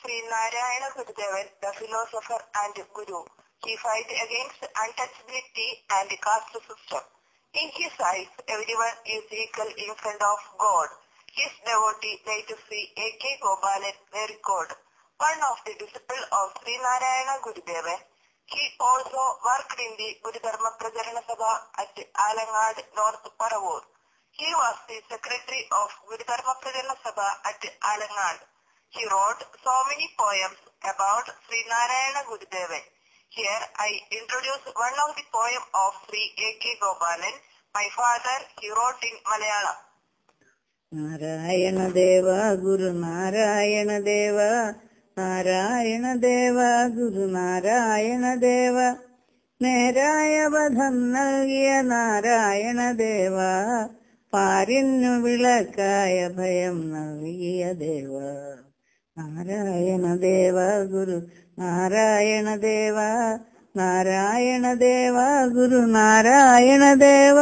Sri Narayana Gurudevan, the philosopher and guru. He fight against untouchability and caste system. In his eyes, everyone is equal in front of God. His devotee, late Sri A.K. Gopalan, were called one of the disciples of Sri Narayana Gurudevan. He also worked in the Gurudharma Prajarana Sabha at Alangad, North Paravur. He was the secretary of Gurudharma Prajarana Sabha at Alangad. He wrote so many poems about Sri Narayana Gurudevan. Here I introduce one of the poem of Sri A.K. Gopalan. My father, he wrote in Malayalam. Narayana ദേവ ഗുരു നാരായണ ദേവ നാരായണ ദേവ ഗുരു നാരായണ ദേവ നേരായ വധം നൽകിയ നാരായണ ദേവ പാരിന്നു വിളക്കായ ഭയം നൽകിയ ദേവ നാരായണ ദേവ ഗുരു നാരായണ ദേവ നാരായണ ദേവ ഗുരു നാരായണ ദേവ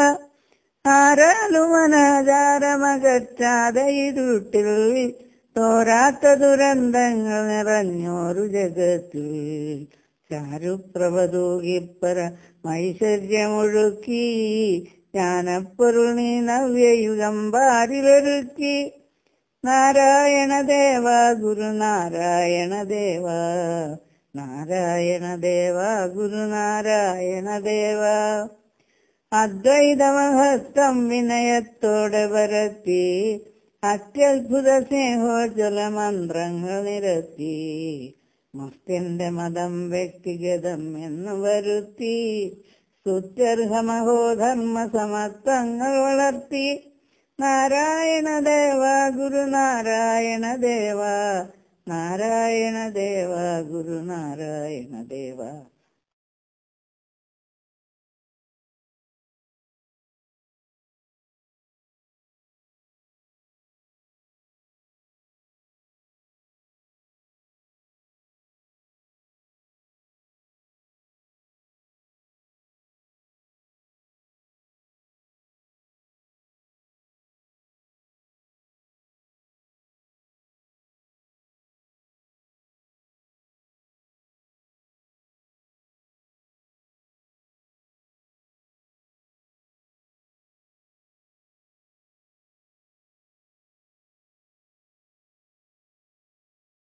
ആരാലുമനാചാരമകറ്റാതെ ഇരുട്ടിൽ തോരാത്ത ദുരന്തങ്ങൾ നിറഞ്ഞോരു ജഗത്തിൽ ചാരുപ്രഭതൂകിപ്പറ മൈശ്വര്യമൊഴുക്കി ജ്ഞാനപ്പൊരുൾ നീ നവ്യയുഗം പാരിലൊരുക്കി നാരായണ ദേവ ഗുരു നാരായണ ദേവ നാരായണ ദേവ ഗുരു നാരായണ ദേവ അദ്വൈതമഹത്വം വിനയത്തോടെ പരത്തി അത്യത്ഭുത സ്നേഹോജ്വല മന്ത്രങ്ങൾ നിരത്തി മസ്ത്യന്റെ മതം വ്യക്തിഗതം എന്ന് വരുത്തി സുത്യർഹമഹോധർമ്മ സമത്വങ്ങൾ വളർത്തി നാരായണ ദേവ ഗുരു നാരായണ ദേവ നാരായണ ദേവ ഗുരു നാരായണ ദേവ